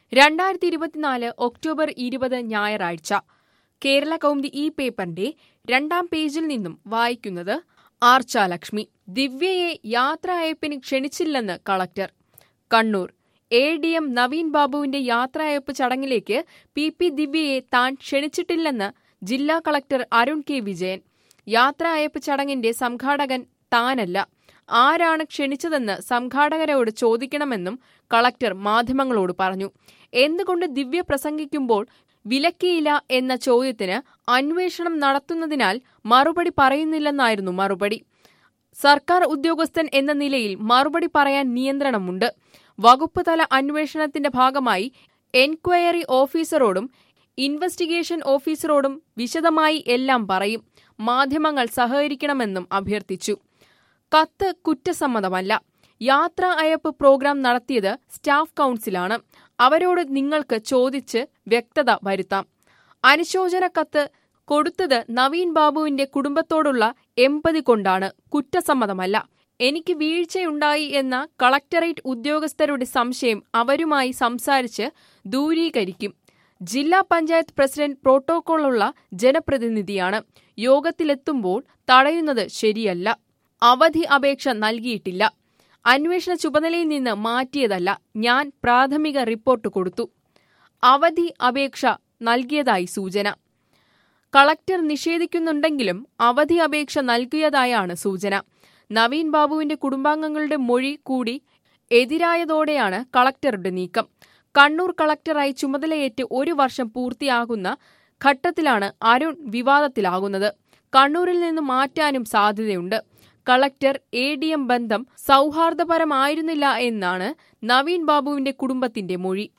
രണ്ടായിരത്തി ഇരുപത്തിനാല് ഒക്ടോബർ ഇരുപത് ഞായറാഴ്ച കേരള കൗമുദി ഈ പേപ്പറിന്റെ രണ്ടാം പേജിൽ നിന്നും വായിക്കുന്നത് ആർച്ചാലക്ഷ്മി ദിവ്യയെ യാത്രയയപ്പിന് ക്ഷണിച്ചില്ലെന്ന് collector Kannur A D M Naveen ബാബുവിന്റെ യാത്രയയപ്പ് ചടങ്ങിലേക്ക് പി പി ദിവ്യയെ താൻ ക്ഷണിച്ചിട്ടില്ലെന്ന് ജില്ലാ കളക്ടർ അരുൺ കെ വിജയൻ യാത്രയയപ്പ് ചടങ്ങിന്റെ സംഘാടകൻ താനല്ല ആരാണ് ക്ഷണിച്ചതെന്ന് സംഘാടകരോട് ചോദിക്കണമെന്നും കളക്ടർ മാധ്യമങ്ങളോട് പറഞ്ഞു എന്തുകൊണ്ട് ദിവ്യ പ്രസംഗിക്കുമ്പോൾ വിലക്കിയില്ല എന്ന ചോദ്യത്തിന് അന്വേഷണം നടത്തുന്നതിനാൽ മറുപടി പറയുന്നില്ലെന്നായിരുന്നു മറുപടി സർക്കാർ ഉദ്യോഗസ്ഥൻ എന്ന നിലയിൽ മറുപടി പറയാൻ നിയന്ത്രണമുണ്ട് വകുപ്പ് തല അന്വേഷണത്തിന്റെ ഭാഗമായി എൻക്വയറി ഓഫീസറോടും ഇൻവെസ്റ്റിഗേഷൻ ഓഫീസറോടും വിശദമായി എല്ലാം പറയും മാധ്യമങ്ങൾ സഹകരിക്കണമെന്നും അഭ്യർത്ഥിച്ചു കത്ത് കുറ്റസമ്മതമല്ല യാത്രാ അയപ്പ് പ്രോഗ്രാം നടത്തിയത് സ്റ്റാഫ് കൗൺസിലാണ് അവരോട് നിങ്ങൾക്ക് ചോദിച്ച് വ്യക്തത വരുത്താം അനുശോചന കത്ത് കൊടുത്തത് നവീൻ ബാബുവിന്റെ കുടുംബത്തോടുള്ള എമ്പതി കൊണ്ടാണ് കുറ്റസമ്മതമല്ല എനിക്ക് വീഴ്ചയുണ്ടായി എന്ന കളക്ടറേറ്റ് ഉദ്യോഗസ്ഥരുടെ സംശയം അവരുമായി സംസാരിച്ച് ദൂരീകരിക്കും ജില്ലാ പഞ്ചായത്ത് പ്രസിഡന്റ് പ്രോട്ടോകോളുള്ള ജനപ്രതിനിധിയാണ് യോഗത്തിലെത്തുമ്പോൾ തടയുന്നത് ശരിയല്ല അവധി അപേക്ഷ നൽകിയിട്ടില്ല അന്വേഷണ ചുമതലയിൽ നിന്ന് മാറ്റിയതല്ല ഞാൻ പ്രാഥമിക റിപ്പോർട്ട് കൊടുത്തു അവധി അപേക്ഷ നൽകിയതായി സൂചന കളക്ടർ നിഷേധിക്കുന്നുണ്ടെങ്കിലും അവധി അപേക്ഷ നൽകിയതായാണ് സൂചന നവീൻ ബാബുവിന്റെ കുടുംബാംഗങ്ങളുടെ മൊഴി കൂടി എതിരായതോടെയാണ് കളക്ടറുടെ നീക്കം കണ്ണൂർ കളക്ടറായി ചുമതലയേറ്റ് ഒരു വർഷം പൂർത്തിയാകുന്ന ഘട്ടത്തിലാണ് അരുൺ വിവാദത്തിലാകുന്നത് കണ്ണൂരിൽ നിന്ന് മാറ്റാനും സാധ്യതയുണ്ട് കളക്ടർ എ ഡി എം ബന്ധം സൗഹാർദ്ദപരമായിരുന്നില്ല എന്നാണ് നവീൻ ബാബുവിന്റെ കുടുംബത്തിന്റെ മൊഴി